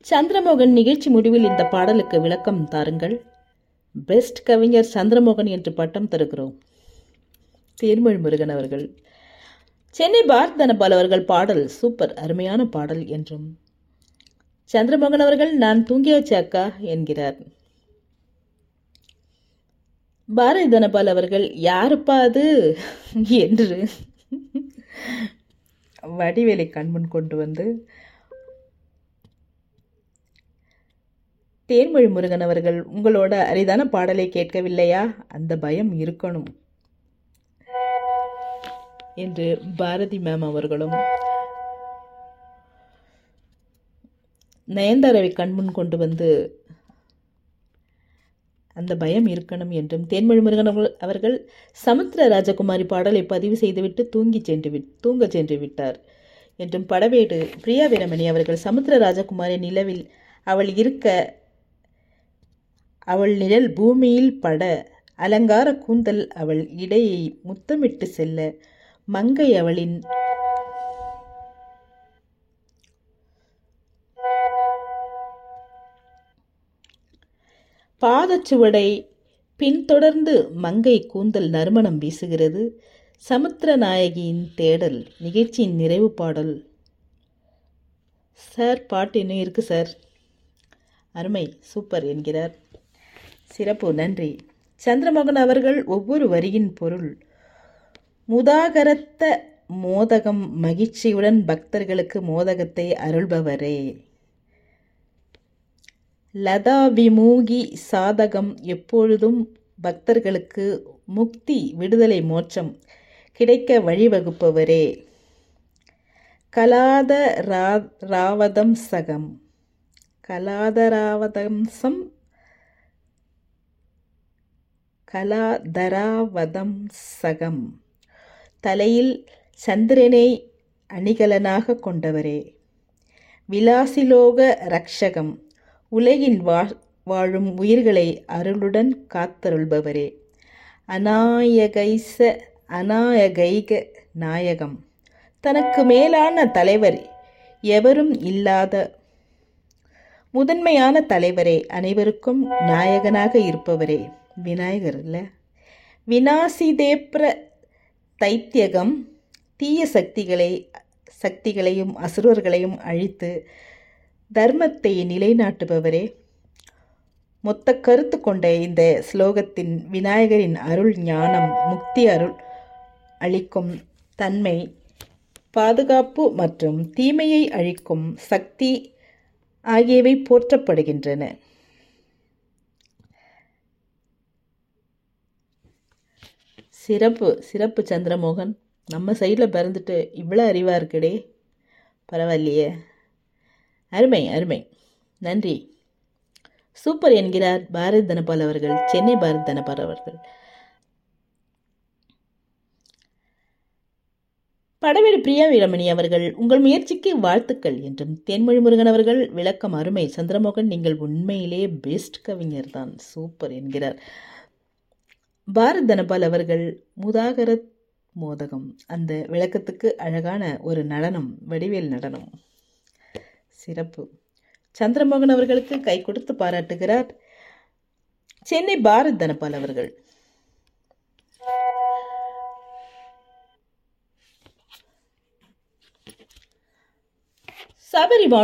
சந்திரமோகன் நிகழ்ச்சி முடிவில் இந்த பாடலுக்கு விளக்கம் தாருங்கள் பெஸ்ட் கவிஞர் சந்திரமோகன் என்று பட்டம் தருகிறோம் தேர்மொழி முருகன் அவர்கள் சென்னை பாரத் தனபால் அவர்கள் பாடல் சூப்பர் அருமையான பாடல் என்றும் சந்திரமோகன் அவர்கள் நான் தூங்கியாச்சு அக்கா என்கிறார் பாரதி தனபால் அவர்கள் யாருப்பா அது என்று வடிவேலை கண்முன் கொண்டு வந்து தேன்மொழி முருகன் அவர்கள் உங்களோட அரிதான பாடலை கேட்கவில்லையா அந்த பயம் இருக்கணும் என்று பாரதி மேம் அவர்களும் நயன்தாராவை கண்முன் கொண்டு வந்து அந்த பயம் இருக்கணும் என்றும் தேன்மொழி முருகன் அவர்கள்- அவர்கள் சமுத்திர ராஜகுமாரி பாடலை பதிவு செய்துவிட்டு தூங்கி சென்று விட் தூங்க சென்று விட்டார் என்றும் படவேடு பிரியா வீரமணி அவர்கள் சமுத்திர ராஜகுமாரி நிலவில் அவள் இருக்க அவள் நிழல் பூமியில் பட அலங்கார கூந்தல் அவள் இடையை முத்தமிட்டு செல்ல மங்கை அவளின் பாதச்சுவடை பின்தொடர்ந்து மங்கை கூந்தல் நறுமணம் வீசுகிறது சமுத்திர நாயகியின் தேடல் நிகழ்ச்சியின் நிறைவு பாடல் சார் பாட்டு இன்னும் இருக்கு சார் அருமை சூப்பர் என்கிறார் சிறப்பு நன்றி சந்திரமோகன் அவர்கள் ஒவ்வொரு வரியின் பொருள் முதாகரத்த மோதகம் மகிழ்ச்சியுடன் பக்தர்களுக்கு மோதகத்தை அருள்பவரே லதா விமூகி சாதகம் எப்பொழுதும் பக்தர்களுக்கு முக்தி விடுதலை மோட்சம் கிடைக்க வழிவகுப்பவரே கலாத ரா ராவதம் சகம் கலாதராவதம்சம் கலாதராவதம் சகம் தலையில் சந்திரனை அணிகலனாக கொண்டவரே விலாசிலோக ரக்ஷகம் உலகின் வா வாழும் உயிர்களை அருளுடன் காத்தருள்பவரே அநாயகைச அநாயகைக நாயகம் தனக்கு மேலான தலைவர் எவரும் இல்லாத முதன்மையான தலைவரே அனைவருக்கும் நாயகனாக இருப்பவரே விநாயகர் இல்ல வினாசிதேப்ர தைத்தியகம் தீய சக்திகளை சக்திகளையும் அசுரர்களையும் அழித்து தர்மத்தை நிலைநாட்டுபவரே மொத்த கருத்து கொண்ட இந்த ஸ்லோகத்தின் விநாயகரின் அருள் ஞானம் முக்தி அருள் அளிக்கும் தன்மை பாதுகாப்பு மற்றும் தீமையை அழிக்கும் சக்தி ஆகியவை போற்றப்படுகின்றன சிறப்பு சிறப்பு சந்திரமோகன் நம்ம சைடில் பிறந்துட்டு இவ்வளோ அறிவாக இருக்குடே பரவாயில்லையே அருமை அருமை நன்றி சூப்பர் என்கிறார் பாரத் தனபால் அவர்கள் சென்னை பாரத் தனபால் அவர்கள் படவேடு பிரியா வீரமணி அவர்கள் உங்கள் முயற்சிக்கு வாழ்த்துக்கள் என்றும் தேன்மொழி முருகன் அவர்கள் விளக்கம் அருமை சந்திரமோகன் நீங்கள் உண்மையிலே பெஸ்ட் கவிஞர் தான் சூப்பர் என்கிறார் பாரத் தனபால் அவர்கள் முதாகரத் மோதகம் அந்த விளக்கத்துக்கு அழகான ஒரு நடனம் வடிவேல் நடனம் சிறப்பு சந்திரமோகன் அவர்களுக்கு கை கொடுத்து பாராட்டுகிறார் சென்னை பாரத் தனபால் அவர்கள் சபரி